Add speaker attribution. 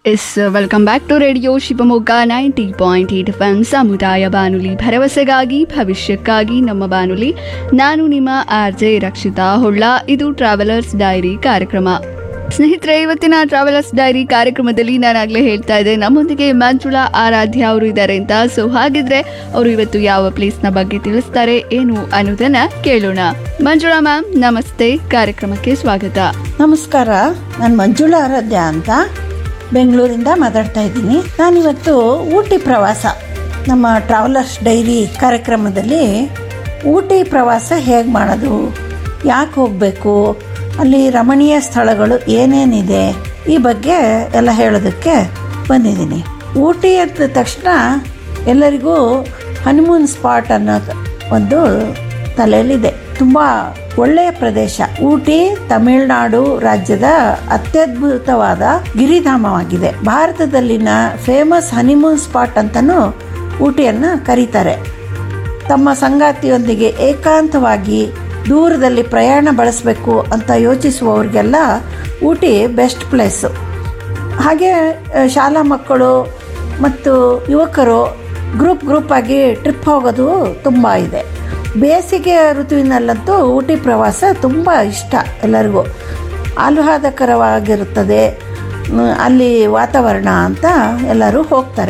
Speaker 1: S welcome back to radio Shivamogga ninety point eight F M ಸಮುದಾಯ ಬಾನುಲಿ ಭರವಸೆಗಾಗಿ ಭವಿಷ್ಯಕ್ಕಾಗಿ ನಮ್ಮ ಬಾನುಲಿ ನಾನು ನಿಮ್ಮ ಆರ್ ಜೆ ರಕ್ಷಿತಾ ಹೊಳ್ಳ ಇದು ಟ್ರಾವೆಲರ್ಸ್ ಡೈರಿ ಕಾರ್ಯಕ್ರಮ ಸ್ನೇಹಿತರೆ ಇವತ್ತಿನ ಟ್ರಾವೆಲರ್ಸ್ ಡೈರಿ ಕಾರ್ಯಕ್ರಮದಲ್ಲಿ ನಾನಾಗಲೇ ಹೇಳ್ತಾ ಇದ್ದೆ ನಮ್ಮೊಂದಿಗೆ ಮಂಜುಳಾ ಆರಾಧ್ಯ ಅವರು ಇದ್ದಾರೆ ಅಂತ ಸೊ ಹಾಗಿದ್ರೆ ಅವರು ಇವತ್ತು ಯಾವ ಪ್ಲೇಸ್ನ ಬಗ್ಗೆ ತಿಳಿಸ್ತಾರೆ ಏನು ಅನ್ನೋದನ್ನ ಕೇಳೋಣ ಮಂಜುಳಾ ಮ್ಯಾಮ್ ನಮಸ್ತೆ ಕಾರ್ಯಕ್ರಮಕ್ಕೆ ಸ್ವಾಗತ
Speaker 2: ನಮಸ್ಕಾರ ನಾನು ಮಂಜುಳಾ ಆರಾಧ್ಯ ಅಂತ ಬೆಂಗಳೂರಿಂದ ಮಾತಾಡ್ತಾ ಇದ್ದೀನಿ ನಾನಿವತ್ತು ಊಟಿ ಪ್ರವಾಸ ನಮ್ಮ ಟ್ರಾವೆಲರ್ಸ್ ಡೈರಿ ಕಾರ್ಯಕ್ರಮದಲ್ಲಿ ಊಟಿ ಪ್ರವಾಸ ಹೇಗೆ ಮಾಡೋದು ಯಾಕೆ ಹೋಗಬೇಕು ಅಲ್ಲಿ ರಮಣೀಯ ಸ್ಥಳಗಳು ಏನೇನಿದೆ ಈ ಬಗ್ಗೆ ಎಲ್ಲ ಹೇಳೋದಕ್ಕೆ ಬಂದಿದ್ದೀನಿ ಊಟಿ ಅಂದ ತಕ್ಷಣ ಎಲ್ಲರಿಗೂ ಹನಿಮೂನ್ ಸ್ಪಾಟ್ ಅನ್ನೋದು ಒಂದು ತಲೆಯಲ್ಲಿದೆ ತುಂಬ ಒಳ್ಳೆಯ ಪ್ರದೇಶ ಊಟಿ ತಮಿಳುನಾಡು ರಾಜ್ಯದ ಅತ್ಯದ್ಭುತವಾದ ಗಿರಿಧಾಮವಾಗಿದೆ ಭಾರತದಲ್ಲಿನ ಫೇಮಸ್ ಹನಿಮೂನ್ ಸ್ಪಾಟ್ ಅಂತಲೂ ಊಟಿಯನ್ನು ಕರೀತಾರೆ ತಮ್ಮ ಸಂಗಾತಿಯೊಂದಿಗೆ ಏಕಾಂತವಾಗಿ ದೂರದಲ್ಲಿ ಪ್ರಯಾಣ ಬಳಸಬೇಕು ಅಂತ ಯೋಚಿಸುವವ್ರಿಗೆಲ್ಲ ಊಟಿ ಬೆಸ್ಟ್ ಪ್ಲೇಸು ಹಾಗೆ ಆ, ಶಾಲಾ ಮಕ್ಕಳು ಮತ್ತು ಯುವಕರು ಗ್ರೂಪ್ ಗ್ರೂಪಾಗಿ ಟ್ರಿಪ್ ಹೋಗೋದು ತುಂಬ ಇದೆ ಬೇಸಿಗೆ ಋತುವಿನಲ್ಲಂತೂ ಊಟಿ ಪ್ರವಾಸ ತುಂಬ ಇಷ್ಟ ಎಲ್ಲರಿಗೂ ಆಹ್ಲಾದಕರವಾಗಿರುತ್ತದೆ ಮ್, ಅಲ್ಲಿ ವಾತಾವರಣ ಅಂತ ಎಲ್ಲರೂ ಹೋಗ್ತಾರೆ